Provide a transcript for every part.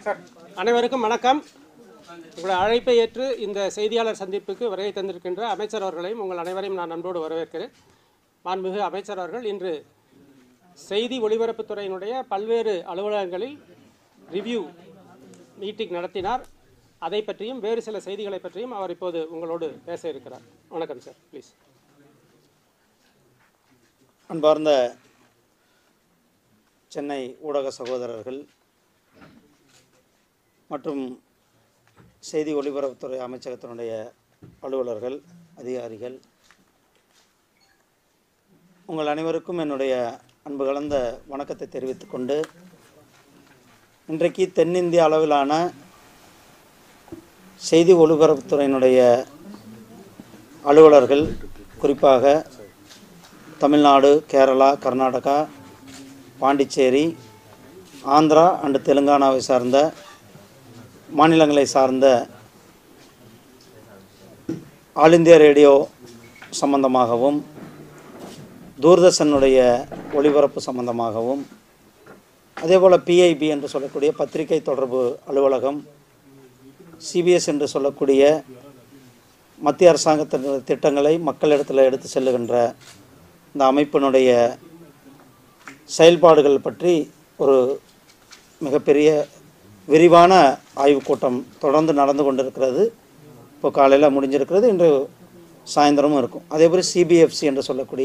Sir அனைவருக்கும் வணக்கம் உங்களை அழைப்பை ஏற்று இந்த செய்தியாளர் சந்திப்புக்கு வருகை தந்திருக்கின்ற அமைச்சர் அவர்களையும் உங்கள் அனைவரையும் நான் அன்போடு வரவேற்கிறேன் மாண்புமிகு அமைச்சர் அவர்கள் இன்று செய்தி ஒலிபரப்புத்துறையினுடைய பல்வேறு அலுவலகங்களில் ரிவ்யூ மீட்டிங் நடத்தினார் அதை பற்றியும் வேறு சில செய்திகளை பற்றியும் அவர் இப்போது உங்களோடு பேச இருக்கிறார் வணக்கம் சார் ப்ளீஸ் அன்பார்ந்த சென்னை ஊடக சகோதரர்கள் மற்றும் செய்தி ஒலிபரப்புத்துறை அமைச்சகத்தினுடைய அலுவலர்கள் அதிகாரிகள் உங்கள் அனைவருக்கும் என்னுடைய அன்பு கலந்த வணக்கத்தை தெரிவித்துக் கொண்டு இன்றைக்கு தென்னிந்திய அளவிலான செய்தி ஒலிபரப்புத்துறையினுடைய அலுவலர்கள் குறிப்பாக தமிழ்நாடு கேரளா கர்நாடகா பாண்டிச்சேரி ஆந்திரா அண்டு தெலுங்கானாவை சார்ந்த மாநிலங்களை சார்ந்த ஆல் இந்தியா ரேடியோ சம்பந்தமாகவும் தூர்தர்ஷனுடைய ஒளிபரப்பு சம்பந்தமாகவும் அதேபோல் பிஐபி என்று சொல்லக்கூடிய பத்திரிகை தொடர்பு அலுவலகம் சிபிஎஸ் என்று சொல்லக்கூடிய மத்திய அரசாங்கத்தின் திட்டங்களை மக்களிடத்தில் எடுத்து செல்லுகின்ற இந்த அமைப்பினுடைய செயல்பாடுகள் பற்றி ஒரு மிகப்பெரிய விரிவான ஆய்வுக் கூட்டம் தொடர்ந்து நடந்து கொண்டிருக்கிறது இப்போ காலையில் முடிஞ்சிருக்கிறது இன்று சாயந்தரமும் இருக்கும் அதேபோல் சிபிஎஃப்சி என்று சொல்லக்கூடிய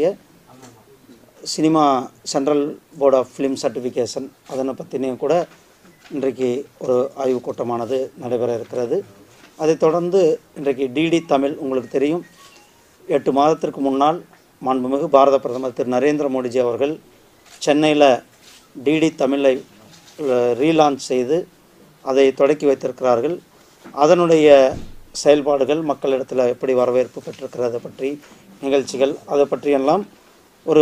cinema central board of film certification அதனை பற்றினையும் கூட இன்றைக்கு ஒரு ஆய்வுக் கூட்டமானது நடைபெற இருக்கிறது அதைத் தொடர்ந்து இன்றைக்கு டிடி தமிழ் உங்களுக்கு தெரியும் எட்டு மாதத்திற்கு முன்னால் மாண்புமிகு பாரத பிரதமர் திரு நரேந்திர மோடிஜி அவர்கள் சென்னையில் டிடி தமிழை ரீலான்ச் செய்து அதை தொடக்கி வைத்திருக்கிறார்கள் அதனுடைய செயல்பாடுகள் மக்களிடத்தில் எப்படி வரவேற்பு பெற்றிருக்கிறது பற்றி நிகழ்ச்சிகள் அதை பற்றியெல்லாம் ஒரு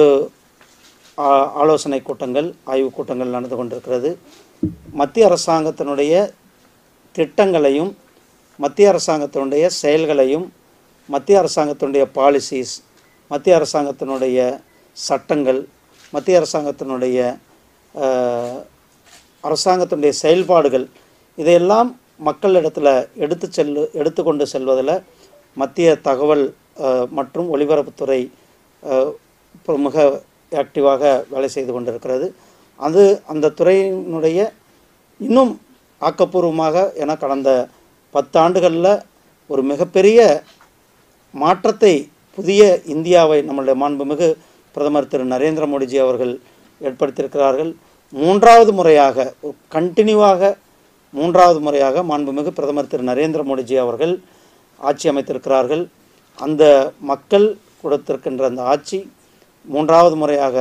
ஆ- ஆலோசனை கூட்டங்கள் ஆய்வுக் கூட்டங்கள் நடந்து கொண்டிருக்கிறது மத்திய அரசாங்கத்தினுடைய திட்டங்களையும் மத்திய அரசாங்கத்தினுடைய செயல்களையும் மத்திய அரசாங்கத்தினுடைய பாலிசிஸ் மத்திய அரசாங்கத்தினுடைய சட்டங்கள் மத்திய அரசாங்கத்தினுடைய அஹ், அரசாங்கத்தினுடைய செயல்பாடுகள் இதையெல்லாம் மக்களிடத்தில் எடுத்து செல்லு எடுத்துக்கொண்டு செல்வதில் மத்திய தகவல் அஹ், மற்றும் ஒலிபரப்புத்துறை அஹ், இப்போ மிக ஆக்டிவாக வேலை செய்து கொண்டிருக்கிறது அது அந்த துறையினுடைய இன்னும் ஆக்கப்பூர்வமாக என கடந்த பத்தாண்டுகளில் ஒரு மிகப்பெரிய மாற்றத்தை புதிய இந்தியாவை நம்மளுடைய மாண்புமிகு பிரதமர் திரு நரேந்திர மோடிஜி அவர்கள் ஏற்படுத்தியிருக்கிறார்கள் மூன்றாவது முறையாக கண்டினியூவாக மூன்றாவது முறையாக மாண்புமிகு பிரதமர் திரு நரேந்திர மோடிஜி அவர்கள் ஆட்சி அமைத்திருக்கிறார்கள் அந்த மக்கள் கொடுத்திருக்கின்ற அந்த ஆட்சி மூன்றாவது முறையாக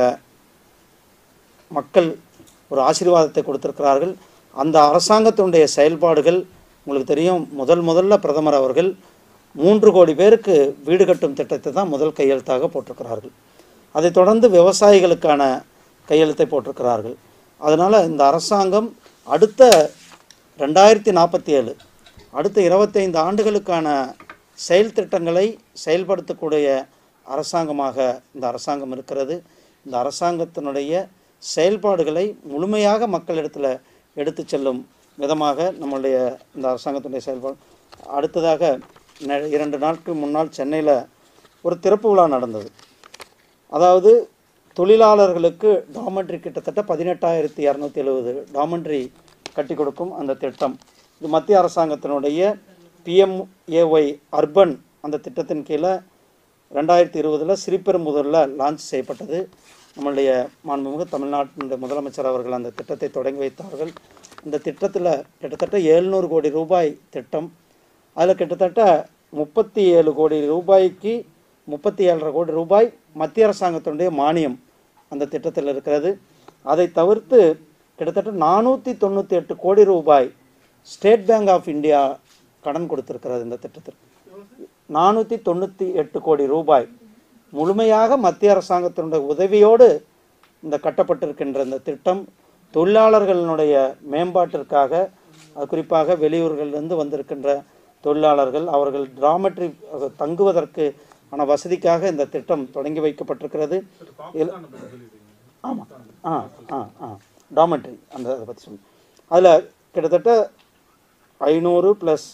மக்கள் ஒரு ஆசீர்வாதத்தை கொடுத்திருக்கிறார்கள் அந்த அரசாங்கத்தினுடைய செயல்பாடுகள் உங்களுக்கு தெரியும் முதல் முதல்ல பிரதமர் அவர்கள் மூன்று கோடி பேருக்கு வீடு கட்டும் திட்டத்தை தான் முதல் கையெழுத்தாக போட்டிருக்கிறார்கள் அதைத் தொடர்ந்து விவசாயிகளுக்கான கையெழுத்தை போட்டிருக்கிறார்கள் அதனால் இந்த அரசாங்கம் அடுத்த ரெண்டாயிரத்தி நாற்பத்தி ஏழு அடுத்த இருபத்தைந்து ஆண்டுகளுக்கான செயல் திட்டங்களை செயல்படுத்தக்கூடிய அரசாங்கமாக இந்த அரசாங்கம் இருக்கிறது இந்த அரசாங்கத்தினுடைய செயல்பாடுகளை முழுமையாக மக்களிடத்தில் எடுத்து செல்லும் விதமாக நம்மளுடைய இந்த அரசாங்கத்தினுடைய செயல்பாடு அடுத்ததாக நெ- இரண்டு நாட்கள் முன்னால் சென்னையில் ஒரு திறப்பு விழா நடந்தது அதாவது தொழிலாளர்களுக்கு டாமண்ட்ரி கிட்டத்தட்ட பதினெட்டாயிரத்தி இரநூத்தி எழுபது டாமண்ட்ரி கட்டி கொடுக்கும் அந்த திட்டம் இது மத்திய அரசாங்கத்தினுடைய பிஎம்ஏஒய் அர்பன் அந்த திட்டத்தின் கீழே ரெண்டாயிரத்தி இருபதில் ஸ்ரீபெரும்புதூரில் லான்ச் செய்யப்பட்டது நம்மளுடைய மாண்புமிகு தமிழ்நாட்டினுடைய முதலமைச்சர் அவர்கள் அந்த திட்டத்தை தொடங்கி வைத்தார்கள் இந்த திட்டத்தில் கிட்டத்தட்ட எழுநூறு கோடி ரூபாய் திட்டம் அதில் கிட்டத்தட்ட முப்பத்தி ஏழு கோடி ரூபாய்க்கு முப்பத்தி ஏழரை கோடி ரூபாய் மத்திய அரசாங்கத்தினுடைய மானியம் அந்த திட்டத்தில் இருக்கிறது அதை தவிர்த்து கிட்டத்தட்ட நானூற்றி தொண்ணூற்றி எட்டு கோடி ரூபாய் ஸ்டேட் பேங்க் ஆஃப் இந்தியா கடன் கொடுத்திருக்கிறது இந்த திட்டத்திற்கு நானூற்றி தொண்ணூற்றி எட்டு கோடி ரூபாய் முழுமையாக மத்திய அரசாங்கத்தினுடைய உதவியோடு இந்த கட்டப்பட்டிருக்கின்ற இந்த திட்டம் தொழிலாளர்களினுடைய மேம்பாட்டிற்காக அது குறிப்பாக வெளியூர்களிலிருந்து வந்திருக்கின்ற தொழிலாளர்கள் அவர்கள் டிராமெட்ரி தங்குவதற்கு ஆன வசதிக்காக இந்த திட்டம் தொடங்கி வைக்கப்பட்டிருக்கிறது இதில் ஆமாம் ஆ ஆ ஆ டாமெட்ரி அந்த அதை பற்றி சொல்லு அதில் கிட்டத்தட்ட ஐநூறு ப்ளஸ்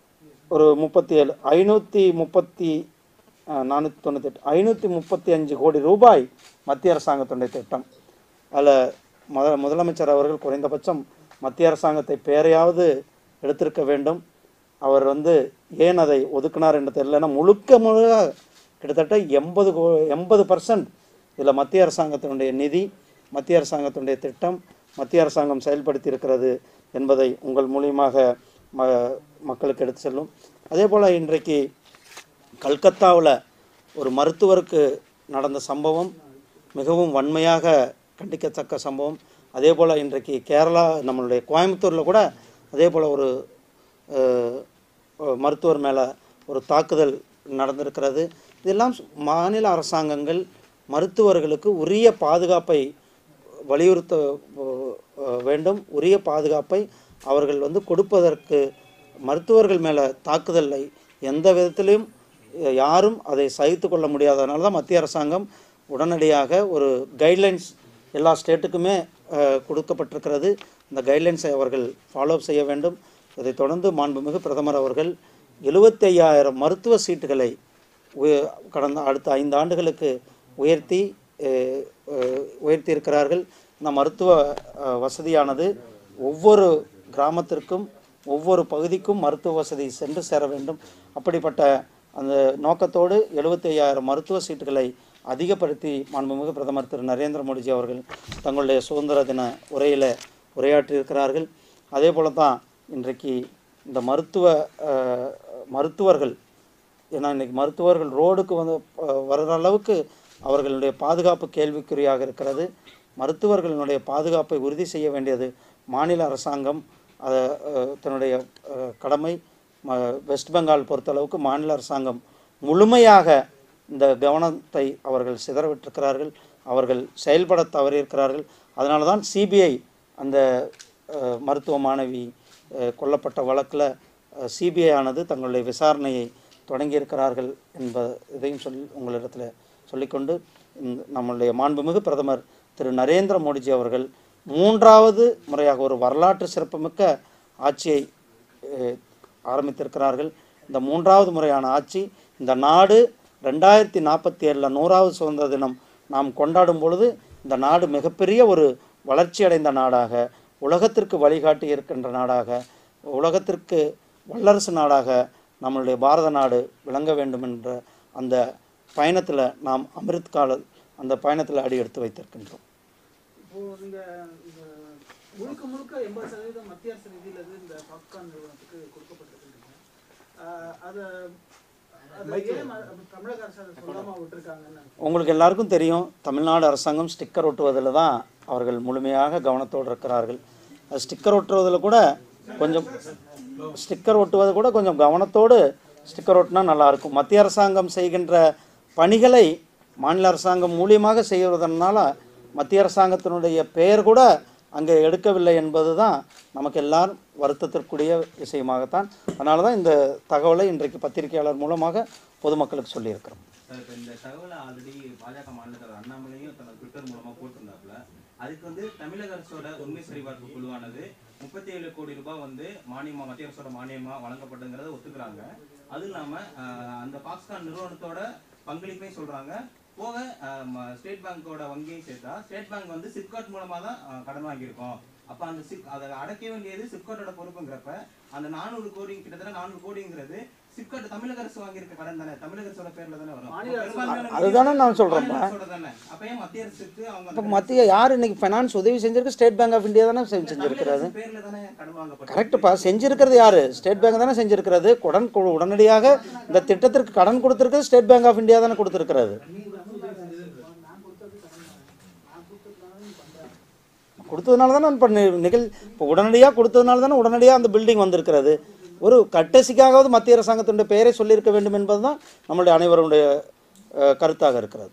ஒரு முப்பத்தி ஏழு ஐநூற்றி முப்பத்தி நானூற்றி தொண்ணூத்தெட்டு ஐநூற்றி முப்பத்தி அஞ்சு கோடி ரூபாய் மத்திய அரசாங்கத்தினுடைய திட்டம் அதில் முத முதலமைச்சர் அவர்கள் குறைந்தபட்சம் மத்திய அரசாங்கத்தை பேரையாவது எடுத்திருக்க வேண்டும் அவர் வந்து ஏன் அதை ஒதுக்கினார் என்று தெரியலன்னா முழுக்க முழுக்க கிட்டத்தட்ட எண்பது கோ எண்பது பர்சன்ட் இதில் மத்திய அரசாங்கத்தினுடைய நிதி மத்திய அரசாங்கத்தினுடைய திட்டம் மத்திய அரசாங்கம் செயல்படுத்தி இருக்கிறது என்பதை உங்கள் மூலியமாக ம மக்களுக்கு எடுத்து செல்லும் அதே போல் இன்றைக்கு கல்கத்தாவில் ஒரு மருத்துவருக்கு நடந்த சம்பவம் மிகவும் வன்மையாக கண்டிக்கத்தக்க சம்பவம் அதே போல் இன்றைக்கு கேரளா நம்மளுடைய கோயம்புத்தூரில் கூட அதே போல் ஒரு அஹ், அஹ், மருத்துவர் மேலே ஒரு தாக்குதல் நடந்திருக்கிறது இதெல்லாம் மாநில அரசாங்கங்கள் மருத்துவர்களுக்கு உரிய பாதுகாப்பை வலியுறுத்த அஹ், அஹ், வேண்டும் உரிய பாதுகாப்பை அவர்கள் வந்து கொடுப்பதற்கு மருத்துவர்கள் மேலே தாக்குதலை எந்த விதத்திலையும் அஹ், யாரும் அதை சகித்து கொள்ள முடியாதனால தான் மத்திய அரசாங்கம் உடனடியாக ஒரு கைட்லைன்ஸ் எல்லா ஸ்டேட்டுக்குமே அஹ், கொடுக்கப்பட்டிருக்கிறது இந்த கைட்லைன்ஸை அவர்கள் ஃபாலோ செய்ய வேண்டும் இதைத் தொடர்ந்து மாண்புமிகு பிரதமர் அவர்கள் எழுபத்தையாயிரம் மருத்துவ சீட்டுகளை உய- கடந்த அடுத்த ஐந்து ஆண்டுகளுக்கு உயர்த்தி அஹ், அஹ், உயர்த்தியிருக்கிறார்கள் இந்த மருத்துவ அஹ், வசதியானது ஒவ்வொரு கிராமத்திற்கும் ஒவ்வொரு பகுதிக்கும் மருத்துவ வசதி சென்று சேர வேண்டும் அப்படிப்பட்ட அந்த நோக்கத்தோடு எழுபத்தி ஐயாயிரம் மருத்துவ சீட்டுகளை அதிகப்படுத்தி மாண்புமிகு பிரதமர் திரு நரேந்திர மோடிஜி அவர்கள் தங்களுடைய சுதந்திர தின உரையில் உரையாற்றியிருக்கிறார்கள் அதே போல தான் இன்றைக்கு இந்த மருத்துவ அஹ், மருத்துவர்கள் ஏன்னா இன்றைக்கி மருத்துவர்கள் ரோடுக்கு வந்து அஹ், வர்ற அளவுக்கு அவர்களுடைய பாதுகாப்பு கேள்விக்குறியாக இருக்கிறது மருத்துவர்களுடைய பாதுகாப்பை உறுதி செய்ய வேண்டியது மாநில அரசாங்கம் அதை அஹ், தன்னுடைய அஹ், கடமை ம வெஸ்ட் பெங்கால் பொறுத்தளவுக்கு மாநில அரசாங்கம் முழுமையாக இந்த கவனத்தை அவர்கள் சிதறவிட்டிருக்கிறார்கள் அவர்கள் செயல்பட தவறியிருக்கிறார்கள் அதனால தான் சிபிஐ அந்த அஹ், மருத்துவ மாணவி அஹ், கொல்லப்பட்ட வழக்கில் சிபிஐ ஆனது தங்களுடைய விசாரணையை தொடங்கியிருக்கிறார்கள் என்ப இதையும் சொல்லி உங்களிடத்தில் சொல்லிக்கொண்டு இந்த நம்முடைய மாண்புமிகு பிரதமர் திரு நரேந்திர மோடிஜி அவர்கள் மூன்றாவது முறையாக ஒரு வரலாற்று சிறப்புமிக்க ஆட்சியை அஹ், ஆரம்பித்திருக்கிறார்கள் இந்த மூன்றாவது முறையான ஆட்சி இந்த நாடு ரெண்டாயிரத்தி நாற்பத்தி ஏழில் நூறாவது சுதந்திர தினம் நாம் கொண்டாடும் பொழுது இந்த நாடு மிகப்பெரிய ஒரு வளர்ச்சியடைந்த நாடாக உலகத்திற்கு வழிகாட்டி இருக்கின்ற நாடாக உலகத்திற்கு வல்லரசு நாடாக நம்மளுடைய பாரத நாடு விளங்க வேண்டும் என்ற அந்த பயணத்தில் நாம் அமிர்த் கால அந்த பயணத்தில் அடி எடுத்து வைத்திருக்கின்றோம் இப்போ நீங்க இந்த முழுக்க முழுக்க எண்பது சதவீதம் மத்திய அரசு நிதியிலிருந்து இந்த பாப்கார்ன் நிறுவனத்துக்கு கொடுக்கப்பட்டிருக்குங்க ஆஹ் அதை அதை ஏன் ம- தமிழக அரசு அதை சொல்லாம விட்டுருக்காங்கன்னு உங்களுக்கு எல்லாருக்கும் தெரியும் தமிழ்நாடு அரசாங்கம் ஸ்டிக்கர் ஒட்டுவதில் தான் அவர்கள் முழுமையாக கவனத்தோடு இருக்கிறார்கள் அது ஸ்டிக்கர் ஒட்டுவதில் கூட கொஞ்சம் ஸ்டிக்கர் ஒட்டுவது கூட கொஞ்சம் கவனத்தோடு ஸ்டிக்கர் ஒட்டினா நல்லாயிருக்கும் மத்திய அரசாங்கம் செய்கின்ற பணிகளை மாநில அரசாங்கம் மூலியமாக செய்வதனால மத்திய அரசாங்கத்தினுடைய பெயர் கூட அங்கே எடுக்கவில்லை என்பது தான் நமக்கு எல்லாரும் வருத்தத்திற்குரிய விஷயமாகத்தான் அதனால தான் இந்த தகவலை இன்றைக்கு பத்திரிகையாளர் மூலமாக பொதுமக்களுக்கு சொல்லியிருக்கிறோம் சார் இப்போ இந்த தகவலை ஆல்ரெடி பாஜக மாநில தலைவர் அண்ணாமலையும் தனது ட்விட்டர் மூலமா போட்டிருந்தாப்புல அதுக்கு வந்து தமிழக அரசோட உண்மை சரிபார்ப்பு குழுவானது முப்பத்தி ஏழு கோடி ரூபாய் வந்து மானியமா மத்திய அரசோட மானியமா வழங்கப்பட்டுங்கிறத ஒத்துக்கிறாங்க அது இல்லாம ஆஹ், அந்த பாக்ஸ்கான் நிறுவனத்தோட பங்களிப்பையும் சொல்றாங்க போக ஆஹ், ம- ஸ்டேட் பேங்கோட வங்கியும் சேர்த்தா ஸ்டேட் பேங்க் வந்து சிப்காட் மூலமா தான் ஆஹ், கடன் வாங்கியிருக்கோம் அப்ப அந்த சிப் அதை அடைக்க வேண்டியது சிப்காட்டோட பொறுப்புங்கிறப்ப அந்த நானூறு கோடி கிட்டத்தட்ட நானூறு கோடிங்கிறது சிப்காட் தமிழக அரசு வாங்கியிருக்க கடன் தானே தமிழக அரசோட பேர்ல தானே வரும் மாநில அரசு- பெரும்பான்மையான அதுதானே நான் சொல்கிறேன் மாநில அரசோட தானே அப்ப ஏன் மத்திய அரசுக்கு அவங்க இப்போ மத்திய யார் இன்னைக்கு ஃபைனான்ஸ் உதவி செஞ்சிருக்கு ஸ்டேட் பேங்க் ஆஃப் இந்தியா தானே செஞ்சு- செஞ்சிருக்கிறது தமிழக அரசு பேர்ல தானே கடன் வாங்கப்பட்டது கரெக்டுப்பா செஞ்சிருக்கிறது யார் ஸ்டேட் பேங்க் தானே செஞ்சிருக்கிறது கடன் கொடு- உடனடியாக இந்த திட்டத்திற்கு கடன் கொடுத்துருக்கிறது ஸ்டேட் பேங்க் ஆஃப் இந்தியா தானே கொடுத்துருக்கிறது கொடுத்ததுனால தானே இப்போ நிகழ் இப்போ உடனடியாக கொடுத்ததுனால தானே உடனடியாக அந்த பில்டிங் வந்திருக்கிறது ஒரு கட்டசிக்காவது மத்திய அரசாங்கத்தினுடைய பெயரை சொல்லியிருக்க வேண்டும் என்பது தான் நம்மளுடைய அனைவருடைய அஹ், கருத்தாக இருக்கிறது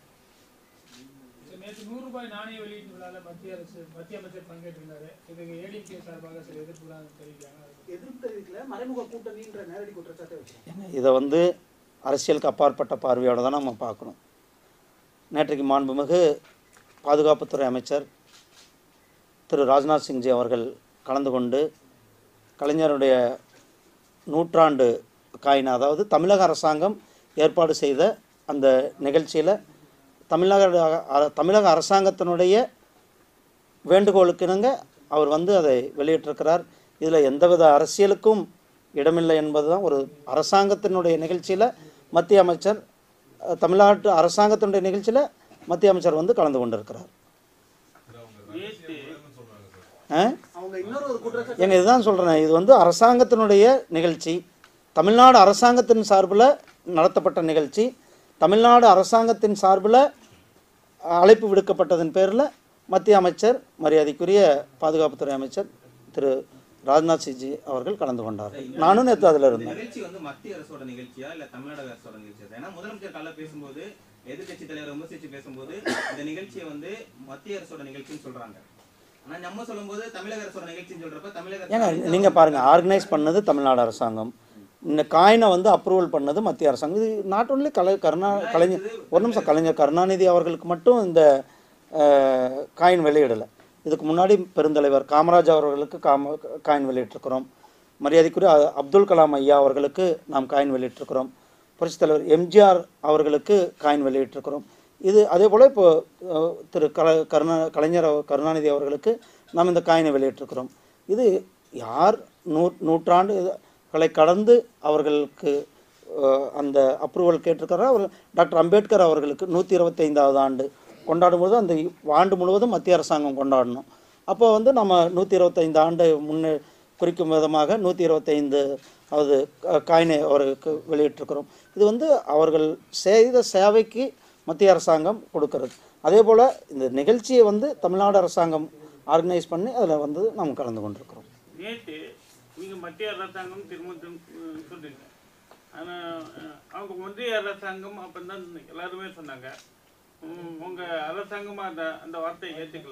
நேற்று நூறு ரூபாய் நாணய வெளியீட்டு விழாவில் மத்திய அரசு மத்திய அமைச்சர் பங்கேற்றிருந்தாரு இதுக்கு ஏடிஎம்கே சார்பாக சில எதிர்ப்புலாம் தெரிவிக்கிறாங்க எதிர்ப்பு தெரிவிக்கல மறைமுக கூட்டணின்ற நேரடி குற்றச்சாட்டை வச்சிருக்காங்க இதை வந்து அரசியலுக்கு அப்பாற்பட்ட பார்வையோடு தான் நம்ம பார்க்கணும் நேற்றைக்கு மாண்புமிகு பாதுகாப்புத்துறை அமைச்சர் திரு ராஜ்நாத் சிங்ஜி அவர்கள் கலந்து கொண்டு கலைஞருடைய நூற்றாண்டு காயின் அதாவது தமிழக அரசாங்கம் ஏற்பாடு செய்த அந்த நிகழ்ச்சியில் தமிழக அ- தமிழக அரசாங்கத்தினுடைய வேண்டுகோளுக்கிணங்க அவர் வந்து அதை வெளியிட்டிருக்கிறார் இதில் எந்தவித அரசியலுக்கும் இடமில்லை என்பது தான் ஒரு அரசாங்கத்தினுடைய நிகழ்ச்சியில் மத்திய அமைச்சர் அஹ், தமிழ்நாட்டு அரசாங்கத்தினுடைய நிகழ்ச்சியில் மத்திய அமைச்சர் வந்து கலந்து கொண்டிருக்கிறார் ஆ அவங்க இன்னொரு ஒரு குற்றச்சாட்டு ஏங்க இதுதான் சொல்கிறேன் இது வந்து அரசாங்கத்தினுடைய நிகழ்ச்சி தமிழ்நாடு அரசாங்கத்தின் சார்பில் நடத்தப்பட்ட நிகழ்ச்சி தமிழ்நாடு அரசாங்கத்தின் சார்பில் அழைப்பு விடுக்கப்பட்டதன் பேரில் மத்திய அமைச்சர் மரியாதைக்குரிய பாதுகாப்புத்துறை அமைச்சர் திரு ராஜ்நாத் சிங்ஜி அவர்கள் கலந்து கொண்டார் நானும் நேற்று அதில் இந்த இருந்தேன் நிகழ்ச்சி வந்து மத்திய அரசோட நிகழ்ச்சியா இல்ல தமிழ்நாடு அரசோட நிகழ்ச்சியா ஏன்னா முதலமைச்சர் காலைல பேசும்போது எதிர்க்கட்சி தலைவர் விமர்சிச்சு பேசும்போது இந்த நிகழ்ச்சியை வந்து மத்திய அரசோட நிகழ்ச்சின்னு சொல்றாங்க ஆனா நம்ம சொல்லும்போது தமிழக அரசோட நிகழ்ச்சின்னு சொல்றப்ப தமிழக அரசு ஏங்க நீங்கள் பாருங்கள் ஆர்கனைஸ் பண்ணது தமிழ்நாடு அரசாங்கம் இந்த காயினை வந்து அப்ரூவல் பண்ணது மத்திய அரசாங்கம் இது நாட் ஒன்லி கலை கருணா கலைஞர் ஒரு நிமிஷம் கலைஞர் கருணாநிதி அவர்களுக்கு மட்டும் இந்த அஹ், காயின் வெளியிடலை இதுக்கு முன்னாடி பெருந்தலைவர் காமராஜ் அவர்களுக்கு காம காயின் வெளியிட்டிருக்கிறோம் மரியாதைக்குரிய அ- அப்துல் கலாம் ஐயா அவர்களுக்கு நாம் காயின் வெளியிட்டிருக்கிறோம் புரட்சித் தலைவர் எம்ஜிஆர் அவர்களுக்கு காயின் வெளியிட்டிருக்கிறோம் இது அதே போல் இப்போ அஹ், திரு கல கருணா கலைஞர் அவ- கருணாநிதி அவர்களுக்கு நாம் இந்த காயினை வெளியிட்டிருக்கிறோம் இது யார் நூ நூற்றாண்டுகளை கடந்து அவர்களுக்கு அஹ், அந்த அப்ரூவல் கேட்டிருக்கிறார் அவர் டாக்டர் அம்பேத்கர் அவர்களுக்கு நூற்றி இருபத்தைந்தாவது ஆண்டு கொண்டாடும்போது அந்த ஆண்டு முழுவதும் மத்திய அரசாங்கம் கொண்டாடணும் அப்போ வந்து நம்ம நூற்றி இருபத்தைந்து ஆண்டு முன்னே குறிக்கும் விதமாக நூற்றி இருபத்தைந்து அதாவது க- காயினை அவருக்கு வெளியிட்டிருக்கிறோம் இது வந்து அவர்கள் செய்த சேவைக்கு மத்திய அரசாங்கம் கொடுக்கிறது அதே போல் இந்த நிகழ்ச்சியை வந்து தமிழ்நாடு அரசாங்கம் ஆர்கனைஸ் பண்ணி அதில் வந்து நாம் கலந்து கொண்டிருக்கிறோம் நேற்று நீங்கள் மத்திய அரசாங்கம் திரும்ப திரும்ப சொல்றீங்க ஆனால் அவங்க ஒன்றிய அரசாங்கம் அப்படின்னு தான் எல்லாருமே சொன்னாங்க உம், உங்க அரசாங்கம் அந்த அந்த வார்த்தையை ஏற்றுக்கல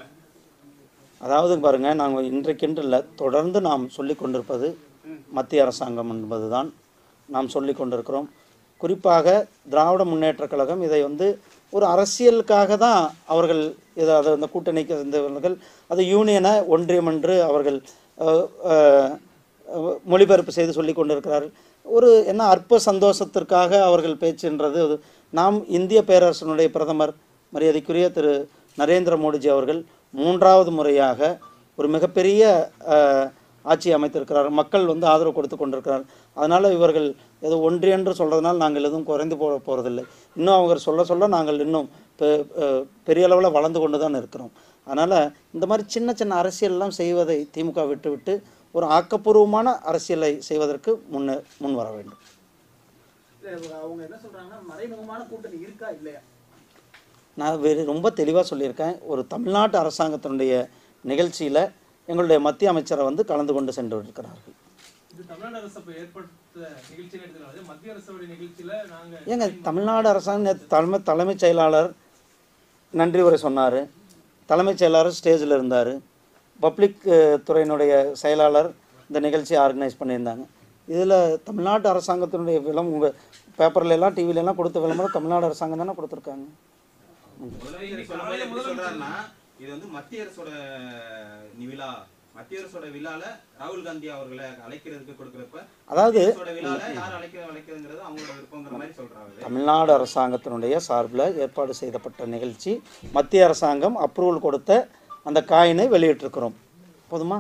அதாவது பாருங்க நாங்கள் இன்றைக்கென்று இல்லை தொடர்ந்து நாம் சொல்லி கொண்டிருப்பது மத்திய அரசாங்கம் என்பதுதான் நாம் சொல்லி கொண்டிருக்கிறோம் குறிப்பாக திராவிட முன்னேற்றக் கழகம் இதை வந்து ஒரு அரசியலுக்காக தான் அவர்கள் இதை அதை அந்த கூட்டணிக்கு இருந்தவர்கள் அது யூனியனை ஒன்றியம் என்று அவர்கள் அஹ், அஹ், அஹ், மொழிபெயர்ப்பு செய்து சொல்லி கொண்டிருக்கிறார்கள் ஒரு என்ன அற்ப சந்தோஷத்திற்காக அவர்கள் பேச்சுன்றது அது நாம் இந்திய பேரரசனுடைய பிரதமர் மரியாதைக்குரிய திரு நரேந்திர மோடிஜி அவர்கள் மூன்றாவது முறையாக ஒரு மிகப்பெரிய அஹ், ஆட்சி அமைத்திருக்கிறார் மக்கள் வந்து ஆதரவு கொடுத்து கொண்டிருக்கிறார் அதனால் இவர்கள் ஏதோ ஒன்றியன்று சொல்கிறதுனால நாங்கள் எதுவும் குறைந்து போக போகிறதில்லை இன்னும் அவங்க சொல்ல சொல்ல நாங்கள் இன்னும் பெ- அஹ், பெரிய அளவில் வளர்ந்து கொண்டு தான் இருக்கிறோம் அதனால் இந்த மாதிரி சின்ன சின்ன அரசியல்லாம் செய்வதை திமுக விட்டுவிட்டு ஒரு ஆக்கப்பூர்வமான அரசியலை செய்வதற்கு முன்னே முன் வர வேண்டும் அவங்க என்ன சொல்றாங்கன்னா மறைமுகமான கூட்டணி இருக்கா இல்லையா நான் வேறு ரொம்ப தெளிவாக சொல்லியிருக்கேன் ஒரு தமிழ்நாட்டு அரசாங்கத்தினுடைய நிகழ்ச்சியில் எங்களுடைய மத்திய அமைச்சரை வந்து கலந்து கொண்டு சென்று இருக்கிறார்கள் இது தமிழ்நாடு அரசு அப்ப ஏற்படுத்த நிகழ்ச்சியில் எடுத்தனால மத்திய அரசோட நிகழ்ச்சியில நாங்க ஏங்க தமிழ்நாடு அரசாங்கம் நேற்று தலைமை தலைமைச் செயலாளர் நன்றி உரை சொன்னார் தலைமைச் செயலாளர் ஸ்டேஜில் இருந்தார் பப்ளிக் அஹ், துறையினுடைய செயலாளர் இந்த நிகழ்ச்சியை ஆர்கனைஸ் பண்ணியிருந்தாங்க இதில் தமிழ்நாட்டு அரசாங்கத்தினுடைய விளம் உங்கள் பேப்பர்ல எல்லாம் டிவில எல்லாம் கொடுத்த விளம்பரம் தமிழ்நாடு அரசாங்கம் தானே கொடுத்துருக்காங்க முதலமைச்சர் சொல்லும்போது எப்படி சொல்றாருன்னா இது வந்து மத்திய அரசோட நி- விழா மத்திய அரசோட விழால ராகுல் காந்தி அவர்களை அழைக்கிறதுக்கு கொடுக்குறப்ப அதாவது மத்திய அரசோட விழால யார் அழைக்க அழைக்கிறதுங்கிறது அவங்களோட விருப்பங்கிற மாதிரி சொல்றாரு தமிழ்நாடு அரசாங்கத்தினுடைய சார்பில் ஏற்பாடு செய்யப்பட்ட நிகழ்ச்சி மத்திய அரசாங்கம் அப்ரூவல் கொடுத்த அந்த காயினை வெளியிட்டிருக்கிறோம் போதுமா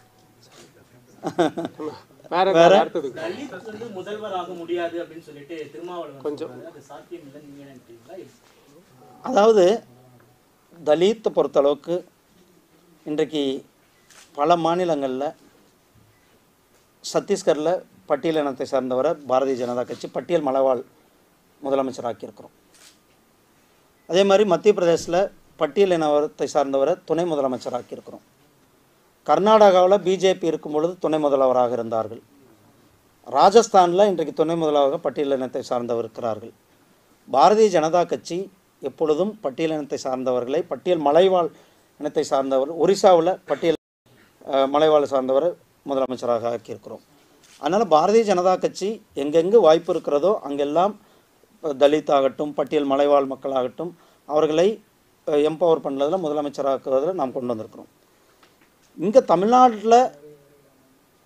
வேற வேற? அடுத்தது தலித் வந்து முதல்வர் ஆக முடியாது அப்படின்னு சொல்லிட்டு திருமாவளவன் கொஞ்சம் அது சாத்தியம் இல்லை நீங்க நினைக்கிறீங்களா அதாவது தலித்தை பொறுத்தளவுக்கு இன்றைக்கு பல மாநிலங்களில் சத்தீஸ்கரில் பட்டியல் இனத்தை சார்ந்தவரை பாரதிய ஜனதா கட்சி பட்டியல் மலைவாழ் முதலமைச்சராக்கியிருக்கிறோம் அதே மாதிரி மத்திய பிரதேசில் பட்டியல் இனத்தை சார்ந்தவரை துணை முதலமைச்சராக்கியிருக்கிறோம் கர்நாடகாவில் பிஜேபி இருக்கும் பொழுது துணை முதல்வராக இருந்தார்கள் ராஜஸ்தானில் இன்றைக்கு துணை முதல்வராக பட்டியல் இனத்தை சார்ந்தவர் இருக்கிறார்கள் பாரதிய ஜனதா கட்சி எப்பொழுதும் பட்டியல் இனத்தை சார்ந்தவர்களை பட்டியல் மலைவாழ் இனத்தை சார்ந்தவர் ஒரிசாவில் பட்டியல் அஹ், மலைவாழ் சார்ந்தவரை முதலமைச்சராக ஆக்கியிருக்கிறோம் அதனால் பாரதிய ஜனதா கட்சி எங்கெங்கு வாய்ப்பு இருக்கிறதோ அங்கெல்லாம் இப்ப தலித் ஆகட்டும் பட்டியல் மலைவாழ் மக்களாகட்டும் அவர்களை எம்பவர் பண்ணுறதுல முதலமைச்சராக்குவதில் நாம் கொண்டு வந்திருக்கிறோம் இங்கே தமிழ்நாட்டில்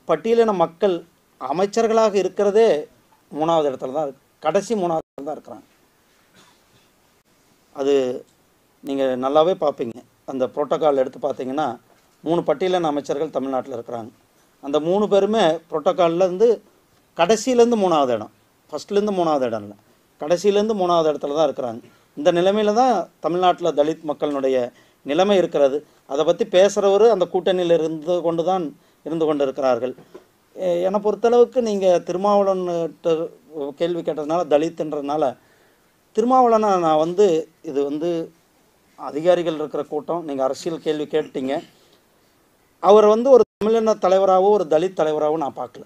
பட்டியலின மக்கள் அமைச்சர்களாக இருக்கிறதே மூணாவது இடத்துல தான் இருக்கு கடைசி மூணாவது இடத்துல தான் இருக்கிறாங்க அது நீங்கள் நல்லாவே பார்ப்பீங்க அந்த புரோட்டோக்கால் எடுத்து பார்த்தீங்கன்னா மூணு பட்டியலின அமைச்சர்கள் தமிழ்நாட்டில் இருக்கிறாங்க அந்த மூணு பேருமே புரோட்டோக்கால்லேருந்து கடைசியிலேருந்து மூணாவது இடம் ஃபஸ்ட்லேருந்து மூணாவது இடம் இல்லை கடைசியிலேருந்து மூணாவது இடத்துல தான் இருக்கிறாங்க இந்த நிலைமையில தான் தமிழ்நாட்டில் தலித் மக்களினுடைய நிலைமை இருக்கிறது அதை பற்றி பேசுகிறவர் அந்த கூட்டணியில் இருந்து கொண்டு தான் இருந்து கொண்டு இருக்கிறார்கள் எ- என்னை பொறுத்தளவுக்கு நீங்கள் திருமாவளவன் கேள்வி கேட்டதுனால தலித்துன்றதுனால திருமாவளவனை நான் வந்து இது வந்து அதிகாரிகள் இருக்கிற கூட்டம் நீங்கள் அரசியல் கேள்வி கேட்டீங்க அவரை வந்து ஒரு தமிழின தலைவராகவோ ஒரு தலித் தலைவராகவோ நான் பார்க்கல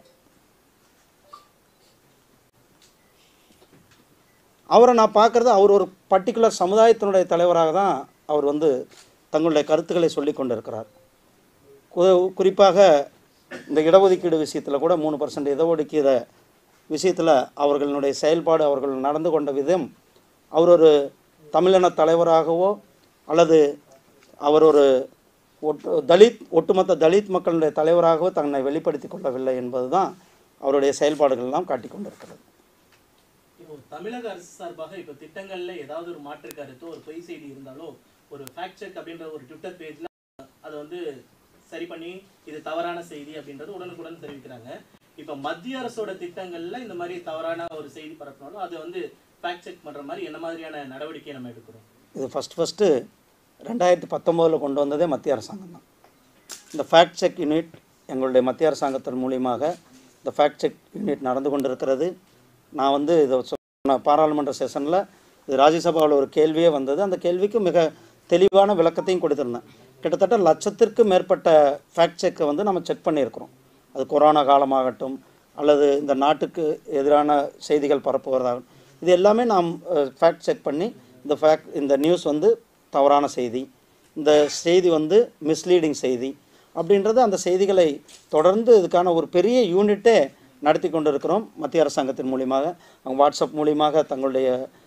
அவரை நான் பார்க்குறது அவர் ஒரு பர்டிகுலர் சமுதாயத்தினுடைய தலைவராக தான் அவர் வந்து தங்களுடைய கருத்துக்களை சொல்லி கொண்டிருக்கிறார் கு- குறிப்பாக இந்த இடஒதுக்கீடு விஷயத்தில் கூட மூணு பர்சன்ட் இடஒதுக்கீடு விஷயத்தில் அவர்களுடைய செயல்பாடு அவர்கள் நடந்து கொண்ட விதம் அவர் ஒரு தமிழின தலைவராகவோ அல்லது அவர் ஒரு ஒட்டு தலித் ஒட்டுமொத்த தலித் மக்களுடைய தலைவராகவோ தன்னை வெளிப்படுத்தி கொள்ளவில்லை என்பது தான் அவருடைய செயல்பாடுகள் எல்லாம் காட்டிக் கொண்டிருக்கிறது இப்போ தமிழக அரசு சார்பாக இப்போ திட்டங்கள்ல ஏதாவது ஒரு மாற்று கருத்தோ ஒரு பொய் செய்தி இருந்தாலோ ஒரு ஃபேக்ட் செக் அப்படின்ற ஒரு ட்விட்டர் பேஜ்ல அதை வந்து சரி பண்ணி இது தவறான செய்தி அப்படின்றது உடனுக்குடன் தெரிவிக்கிறாங்க இப்போ மத்திய அரசோட திட்டங்கள்ல இந்த மாதிரி தவறான ஒரு செய்தி பரப்பினாலும் அதை வந்து ஃபேக்ட் செக் பண்ற மாதிரி என்ன மாதிரியான நடவடிக்கை நம்ம எடுக்கிறோம் இது ஃபஸ்ட் ஃபஸ்ட்டு ரெண்டாயிரத்தி பத்தொம்போதில் கொண்டு வந்ததே மத்திய அரசாங்கம் தான் இந்த ஃபேக்ட் செக் யூனிட் எங்களுடைய மத்திய அரசாங்கத்தின் மூலியமாக இந்த ஃபேக்ட் செக் யூனிட் நடந்து கொண்டிருக்கிறது நான் வந்து இதை சொன்ன பாராளுமன்ற செஷனில் இது ராஜ்யசபாவில் ஒரு கேள்வியே வந்தது அந்த கேள்விக்கு மிக தெளிவான விளக்கத்தையும் கொடுத்துருந்தேன் கிட்டத்தட்ட லட்சத்திற்கு மேற்பட்ட ஃபேக்ட் செக்கை வந்து நம்ம செக் பண்ணியிருக்கிறோம் அது கொரோனா காலமாகட்டும் அல்லது இந்த நாட்டுக்கு எதிரான செய்திகள் பரப்புவதாகட்டும் இது எல்லாமே நாம் ஃபேக்ட் செக் பண்ணி இந்த ஃபேக்ட் இந்த நியூஸ் வந்து தவறான செய்தி இந்த செய்தி வந்து மிஸ்லீடிங் செய்தி அப்படின்றது அந்த செய்திகளை தொடர்ந்து இதுக்கான ஒரு பெரிய யூனிட்டே நடத்தி கொண்டிருக்கிறோம் மத்திய அரசாங்கத்தின் மூலியமாக அவங்க வாட்ஸ்அப் மூலியமாக தங்களுடைய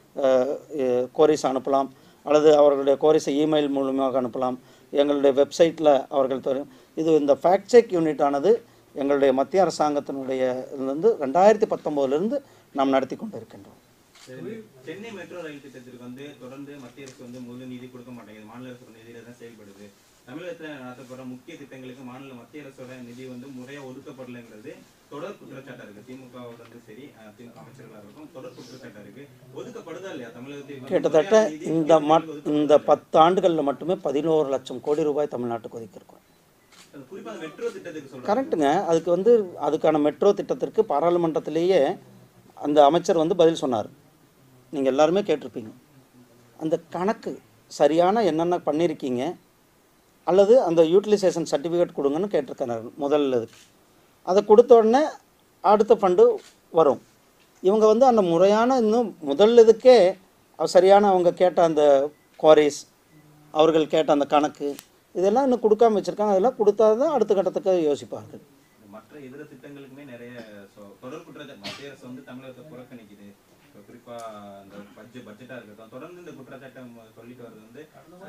கோரிஸ் அனுப்பலாம் அல்லது அவர்களுடைய கோரிஸை இமெயில் மூலமாக அனுப்பலாம் எங்களுடைய வெப்சைட்டில் அவர்கள் தரும் இது இந்த ஃபேக்ட் செக் யூனிட் ஆனது எங்களுடைய மத்திய அரசாங்கத்தினுடைய இருந்து ரெண்டாயிரத்தி பத்தொம்போதுலேருந்து நாம் நடத்தி கொண்டு இருக்கின்றோம் சென்னை மெட்ரோ ரயில் திட்டத்திற்கு வந்து தொடர்ந்து மத்திய அரசு வந்து முழு நிதி கொடுக்க மாட்டேங்குது மாநில அரசோட நிதியில தான் செயல்படுது தமிழகத்துல நடத்தப்படுற முக்கிய திட்டங்களுக்கு மாநில மத்திய அரசோட நிதி வந்து முறையா ஒதுக்கப்படலைங்கிறது தொடர் குற்றச்சாட்டா இருக்கு திமுகவோட வந்து சரி அஹ், திமுக அமைச்சர்களா இருக்கும் தொடர் குற்றச்சாட்டா இருக்கு ஒதுக்கப்படுதா இல்லையா தமிழகத்தில் வந்து கிட்டத்தட்ட முறையான நிதி இந்த மட் ஒதுக்கப்படுதா இந்த பத்து ஆண்டுகளில் மட்டுமே பதினோரு லட்சம் கோடி ரூபாய் தமிழ்நாட்டுக்கு ஒதுக்கியிருக்கோம் அது குறிப்பா அந்த மெட்ரோ திட்டத்துக்கு சொல்றேன் கரெக்டுங்க அதுக்கு வந்து அதுக்கான மெட்ரோ திட்டத்திற்கு பாராளுமன்றத்திலேயே அந்த அமைச்சர் வந்து பதில் சொன்னார் நீங்கள் எல்லாருமே கேட்டிருப்பீங்க அந்த கணக்கு சரியான என்னென்ன பண்ணியிருக்கீங்க அல்லது அந்த யூட்டிலைசேஷன் சர்டிஃபிகேட் கொடுங்கன்னு கேட்டிருக்காரு முதல் இதுக்கு அதை கொடுத்த உடனே அடுத்த ஃபண்டு வரும் இவங்க வந்து அந்த முறையான இன்னும் முதல் இதுக்கே அவ- சரியான அவங்க கேட்ட அந்த குவாரிஸ் அவர்கள் கேட்ட அந்த கணக்கு இதெல்லாம் இன்னும் கொடுக்காம வச்சுருக்காங்க அதெல்லாம் கொடுத்தா தான் அடுத்த கட்டத்துக்கு யோசிப்பார்கள் மற்ற இதர திட்டங்களுக்குமே நிறைய சொ- தொடர் குற்றச்சாட்டு மத்திய அரசு வந்து தமிழகத்தை புறக்கணிக்குது இப்ப குறிப்பா இந்த பட்ஜெட் பட்ஜெட்டா இருக்கட்டும் தொடர்ந்து இந்த குற்றச்சாட்டை ம- சொல்லிட்டு வர்றது வந்து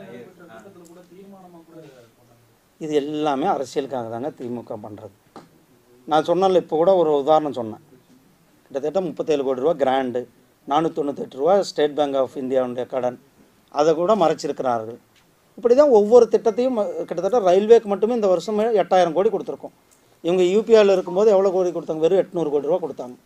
இது எல்லாமே அரசியலுக்காக தாங்க திமுக பண்ணுறது நான் சொன்னல இப்போ கூட ஒரு உதாரணம் சொன்னேன் கிட்டத்தட்ட முப்பத்தேழு கோடி ரூபா கிராண்டு நானூற்றி தொண்ணூத்தெட்டு ரூபா ஸ்டேட் பேங்க் ஆஃப் இந்தியாவுடைய கடன் அதை கூட மறைச்சிருக்கிறார்கள் இப்படி தான் ஒவ்வொரு திட்டத்தையும் ம- கிட்டத்தட்ட ரயில்வேக்கு மட்டுமே இந்த வருஷம் எட்டாயிரம் கோடி கொடுத்துருக்கோம் இவங்க யூபிஐயில் இருக்கும்போது எவ்வளோ கோடி கொடுத்தாங்க வெறும் எட்நூறு கோடி ரூபா கொடுத்தாங்க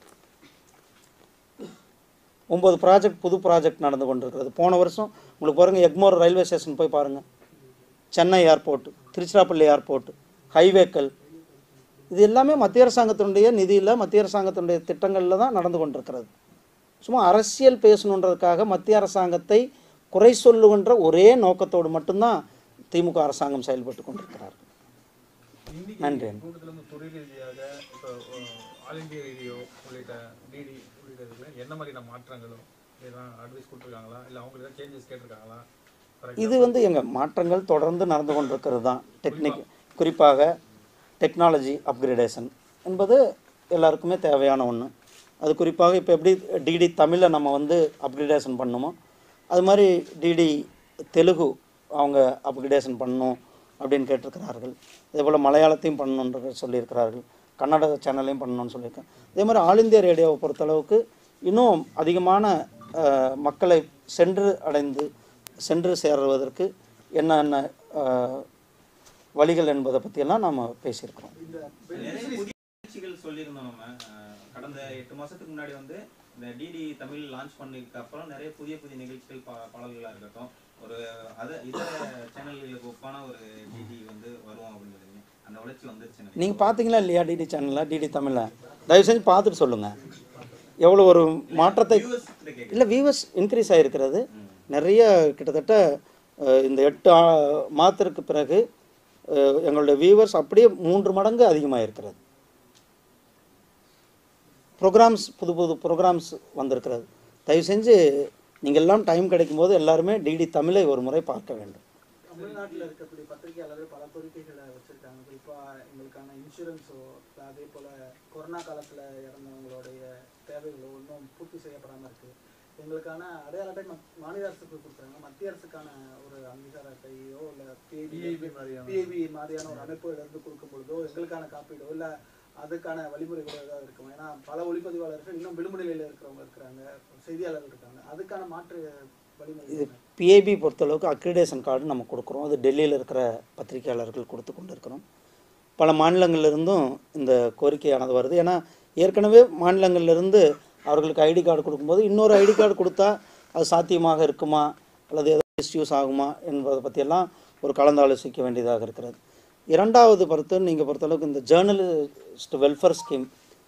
ஒம்பது ப்ராஜெக்ட் புது ப்ராஜெக்ட் நடந்து கொண்டிருக்கிறது போன வருஷம் உங்களுக்கு பாருங்கள் எக்மோர் ரயில்வே ஸ்டேஷன் போய் பாருங்கள் சென்னை ஏர்போர்ட் திருச்சிராப்பள்ளி ஏர்போர்ட் ஹைவேக்கள் இது எல்லாமே மத்திய அரசாங்கத்தினுடைய நிதியில் மத்திய அரசாங்கத்தினுடைய திட்டங்களில் தான் நடந்து கொண்டிருக்கிறது சும்மா அரசியல் பேசணுன்றதுக்காக மத்திய அரசாங்கத்தை குறை சொல்லுகின்ற ஒரே நோக்கத்தோடு மட்டும்தான் திமுக அரசாங்கம் செயல்பட்டு கொண்டிருக்கிறார்கள் நன்றி கூட்டத்தில் வந்து துறை ரீதியாக இப்போ ஆல் இந்தியா ரேடியோ உள்ளிட்ட டிடி உள்ளிட்ட இதுல என்ன மாதிரியான மாற்றங்களும் இதெல்லாம் அட்வைஸ் கொடுத்துருக்காங்களா இல்லை அவங்களுக்கு ஏதாவது சேஞ்சஸ் கேட்டிருக்காங்களா For இது வந்து எங்கள் மாற்றங்கள் தொடர்ந்து நடந்து கொண்டிருக்கிறது தான் டெக்னிக் குறிப்பாக டெக்னாலஜி அப்கிரேடேஷன் என்பது எல்லாருக்குமே தேவையான ஒன்று அது குறிப்பாக இப்போ எப்படி டிடி தமிழை நம்ம வந்து அப்கிரேடேஷன் பண்ணுமோ அது மாதிரி டிடி தெலுங்கு அவங்க அப்கிரேடேஷன் பண்ணணும் அப்படின்னு கேட்டிருக்கிறார்கள் இதே போல் மலையாளத்தையும் பண்ணணுன்ற சொல்லியிருக்கிறார்கள் கன்னட சேனல்லையும் பண்ணணும்னு சொல்லியிருக்கேன் அதே மாதிரி ஆல் இந்தியா ரேடியோவை பொறுத்தளவுக்கு இன்னும் அதிகமான அஹ், மக்களை சென்று அடைந்து சென்று சேர்வதற்கு என்னென்ன அஹ், வழிகள் என்பதை பற்றியெல்லாம் நாம் பேசியிருக்கிறோம் நிறைய புதிய நிகழ்ச்சிகள் சொல்லியிருந்தோம் நம்ம அஹ், கடந்த எட்டு மாசத்துக்கு முன்னாடி வந்து இந்த டிடி தமிழ் லான்ச் பண்ணதுக்கு அப்புறம் நிறைய புதிய புதிய நிகழ்ச்சிகள் பா பாடல்களா இருக்கட்டும் ஒரு அத இதர சேனல்களுக்கு ஒப்பான ஒரு டிடி வந்து வரும் அப்படின்னு சொல்லுங்க அந்த வளர்ச்சி வந்துருச்சு எனக்கு. நீங்கள் பார்த்தீங்களா இல்லையா டிடி சேனலில் டிடி தமிழில் தயவு செஞ்சு பார்த்துட்டு சொல்லுங்கள் எவ்வளோ ஒரு மாற்றத்தை Viewers கிட்ட கேக்குறேன். இல்லை வியூவர்ஸ் இன்க்ரீஸ் ஆகிருக்கிறது நிறைய கிட்டத்தட்ட அஹ், இந்த எட்டு ஆ- மாதத்திற்கு பிறகு அஹ், எங்களுடைய வியூவர்ஸ் அப்படியே மூன்று மடங்கு அதிகமாக இருக்கிறது ப்ரோக்ராம்ஸ் புது புது ப்ரோக்ராம்ஸ் வந்திருக்கிறது தயவு செஞ்சு நீங்கள் எல்லாம் டைம் கிடைக்கும்போது எல்லாருமே டிடி தமிழை ஒரு முறை பார்க்க வேண்டும் தமிழ்நாட்டில் இருக்கக்கூடிய பத்திரிகையாளர்கள் பல கோரிக்கைகளை வச்சிருக்காங்க குறிப்பாக எங்களுக்கான இன்சூரன்ஸோ அதே போல் கொரோனா காலத்தில் இறந்தவங்களுடைய தேவைகளோ இன்னும் பூர்த்தி செய்யப்படாமல் இருக்குது எங்களுக்கான அடையாள அட்டை மத்- மாநில அரசுக்கு கொடுக்குறாங்க மத்திய அரசுக்கான ஒரு அங்கீகார அட்டையோ இல்லை பிஐபி பிஐபி மாதிரியான ஒரு அமைப்புல இருந்து கொடுக்கும் பொழுதோ எங்களுக்கான காப்பீடோ இல்லை அதுக்கான வழிமுறைகளோ ஏதாவது இருக்குமா ஏன்னா பல ஒளிப்பதிவாளர்கள் இன்னும் விளிம்பு நிலையில் இருக்கிறவங்க இருக்கிறாங்க செய்தியாளர்கள் இருக்காங்க அதுக்கான மாற்று வழிமுறை இது என்ன? பிஐபி பொறுத்தளவுக்கு அக்ரிடேஷன் கார்டு நம்ம கொடுக்குறோம் அது டெல்லியில் இருக்கிற பத்திரிகையாளர்கள் கொடுத்து கொண்டு இருக்கிறோம் பல மாநிலங்கள்ல இருந்தும் இந்த கோரிக்கையானது வருது ஏன்னா ஏற்கனவே மாநிலங்கள்ல இருந்து அவர்களுக்கு ஐடி கார்டு கொடுக்கும்போது இன்னொரு ஐடி கார்டு கொடுத்தா அது சாத்தியமாக இருக்குமா அல்லது ஏதாவது மிஸ்யூஸ் ஆகுமா என்பதை பற்றியெல்லாம் ஒரு கலந்தாலோசிக்க வேண்டியதாக இருக்கிறது இரண்டாவது பொறுத்து நீங்கள் பொறுத்தளவுக்கு இந்த ஜேர்னலிஸ்ட் வெல்ஃபேர் ஸ்கீம்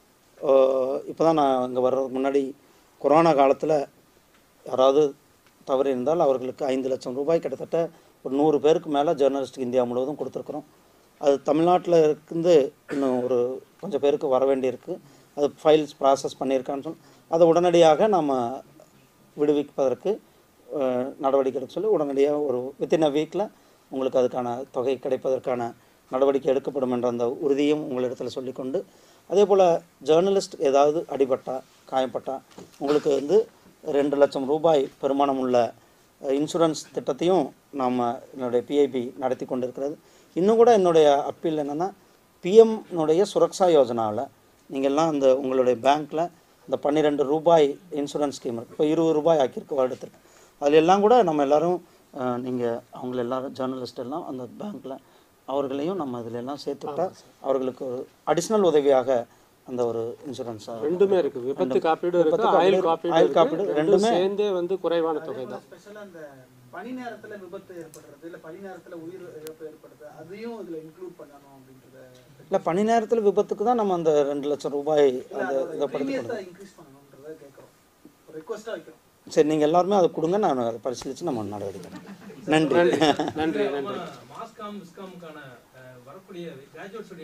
இப்போ தான் நான் இங்கே வர்றதுக்கு முன்னாடி கொரோனா காலத்தில் யாராவது தவறு இருந்தால் அவர்களுக்கு ஐந்து லட்சம் ரூபாய் கிட்டத்தட்ட ஒரு நூறு பேருக்கு மேலே ஜேர்னலிஸ்ட் இந்தியா முழுவதும் கொடுத்துருக்குறோம் அது தமிழ்நாட்டில் இருந்து இன்னும் ஒரு கொஞ்சம் பேருக்கு வர வேண்டியிருக்கு அது ஃபைல்ஸ் ப்ராசஸ் பண்ணியிருக்கான்னு சொல்லி அதை உடனடியாக நாம் விடுவிப்பதற்கு அஹ், நடவடிக்கை எடுக்க சொல்லி உடனடியாக ஒரு வித்தின் அ வீக்கில் உங்களுக்கு அதுக்கான தொகை கிடைப்பதற்கான நடவடிக்கை எடுக்கப்படும் என்ற அந்த உறுதியும் உங்களிடத்தில் சொல்லிக்கொண்டு அதே போல் ஜேர்னலிஸ்ட் ஏதாவது அடிபட்டா காயப்பட்டா உங்களுக்கு வந்து ரெண்டு லட்சம் ரூபாய் பெருமானம் உள்ள அஹ், இன்சூரன்ஸ் திட்டத்தையும் நாம் என்னுடைய பிஐபி நடத்தி கொண்டிருக்கிறது இன்னும் கூட என்னுடைய அப்பீல் என்னென்னா பிஎம்னுடைய சுரக்ஷா யோஜனாவில் நீங்கள்லாம் அந்த உங்களுடைய பேங்க்கில் இந்த பன்னிரெண்டு ரூபாய் இன்சூரன்ஸ் ஸ்கீம் இருக்குது இப்போ இருபது ரூபாய் ஆக்கியிருக்கு வருடத்திற்கு அதில் எல்லாம் கூட நம்ம எல்லாரும் நீங்கள் அவங்கள எல்லாரும் ஜேர்னலிஸ்ட் எல்லாம் அந்த பேங்க்கில் அவர்களையும் நம்ம இதில் எல்லாம் சேர்த்துட்டா அவர்களுக்கு ஒரு அடிஷ்னல் உதவியாக அந்த ஒரு இன்சூரன்ஸ் ரெண்டுமே இருக்கு விபத்து காப்பீடு இருக்கு விபத்து ஆயுள் காப்பீடு, காப்பீடு ஆயுள் இருக்கு. காப்பீடு ரெண்டும் ரெண்டுமே சேர்ந்தே வந்து குறைவான தொகை தான் ஸ்பெஷலாக அந்த பணி நேரத்துல விபத்து ஏற்படுறது இல்ல பணி நேரத்துல உயிர் இழப்பு ஏற்படுறது அதையும் இதுல இன்க்ளூட் பண்ணணும் அப்படின்றத இல்லை பணி நேரத்தில் விபத்துக்கு தான் நம்ம அந்த ரெண்டு லட்சம் ரூபாய் இல்ல அந்த அதோட இதை படுத்தி ப்ரீமியத்தை இன்க்ரீஸ் பண்ணணுன்றத கேட்குறோம் ரெக்வஸ்ட்டாக வைக்கிறோம் சரி நீங்கள் எல்லாருமே அதை கொடுங்க நான் அதை பரிசீலித்து நம்ம நடவடிக்கை எடுக்கிறோம். நன்றி நன்றி நன்றி மாஸ்காம் விஸ்காமுக்கான வரக்கூடிய கிராஜுவேட்ஸ்